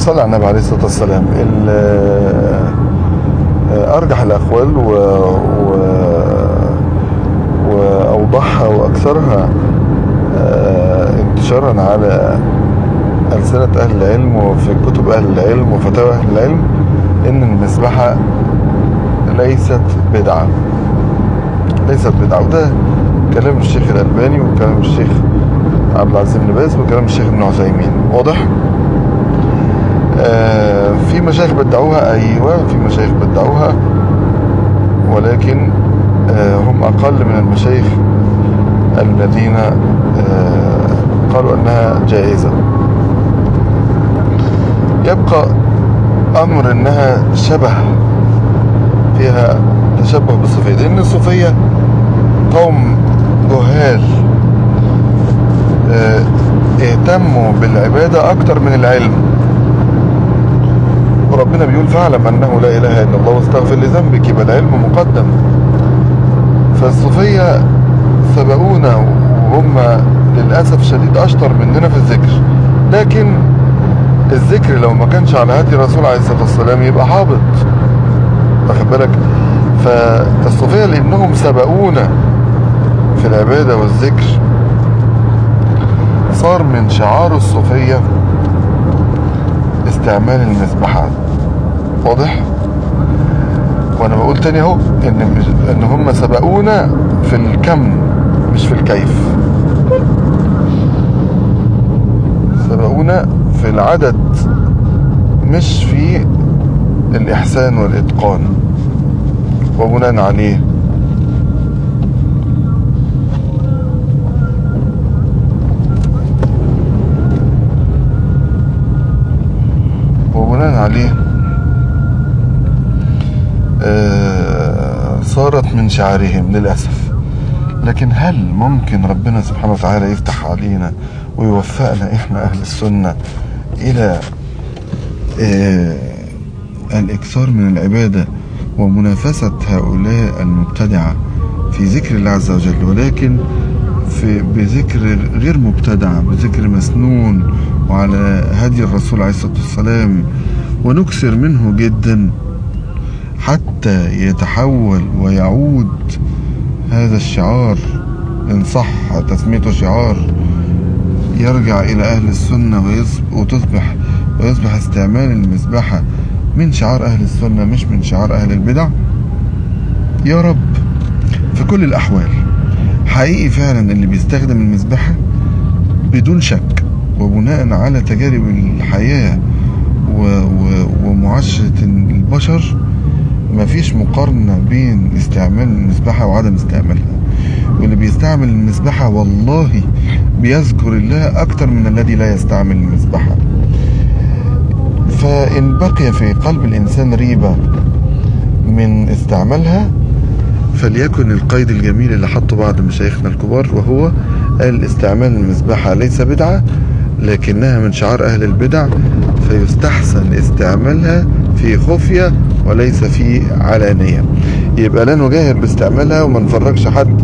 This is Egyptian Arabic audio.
صلى على النبي عليه الصلاة والسلام أرجح الأقوال و... و... وأوضحها وأكثرها انتشارا على ألسنة أهل العلم وفي كتب أهل العلم وفتاوى أهل العلم إن المسبحة ليست بدعة ليست بدعة وده كلام الشيخ الألباني وكلام الشيخ عبد العزيز بن باز وكلام الشيخ ابن عثيمين واضح؟ آه في مشايخ بدعوها أيوة في مشايخ بدعوها ولكن آه هم أقل من المشايخ الذين آه قالوا أنها جائزة يبقى أمر أنها شبه فيها تشبه بالصوفية لأن الصوفية قوم جهال اهتموا بالعبادة أكتر من العلم وربنا بيقول فاعلم أنه لا إله إلا الله واستغفر لذنبك يبقى العلم مقدم فالصوفية سبقونا وهم للأسف شديد أشطر مننا في الذكر لكن الذكر لو ما كانش على هدي الرسول عليه الصلاة والسلام يبقى حابط واخد بالك فالصوفية لأنهم سبقونا في العبادة والذكر صار من شعار الصوفية استعمال المذبحات واضح وانا بقول تاني اهو ان ان هم سبقونا في الكم مش في الكيف سبقونا في العدد مش في الاحسان والاتقان وبناء عليه وبناء عليه آه صارت من شعارهم للأسف لكن هل ممكن ربنا سبحانه وتعالى يفتح علينا ويوفقنا إحنا أهل السنة إلى آه الإكثار من العبادة ومنافسة هؤلاء المبتدعة في ذكر الله عز وجل ولكن في بذكر غير مبتدع بذكر مسنون وعلى هدي الرسول عليه الصلاة والسلام ونكثر منه جدا حتى يتحول ويعود هذا الشعار إن صح تسميته شعار يرجع إلى أهل السنة وتصبح ويصبح استعمال المذبحة من شعار أهل السنة مش من شعار أهل البدع يا رب في كل الأحوال حقيقي فعلا اللي بيستخدم المذبحة بدون شك وبناء على تجارب الحياة و و ومعاشرة البشر مفيش مقارنة بين استعمال المذبحة وعدم استعمالها واللي بيستعمل المذبحة والله بيذكر الله أكتر من الذي لا يستعمل المذبحة فإن بقي في قلب الإنسان ريبة من استعمالها فليكن القيد الجميل اللي حطه بعض مشايخنا الكبار وهو قال استعمال المذبحة ليس بدعة لكنها من شعار أهل البدع فيستحسن استعمالها في خفية وليس في علانية يبقى لا نجاهر باستعمالها وما نفرجش حد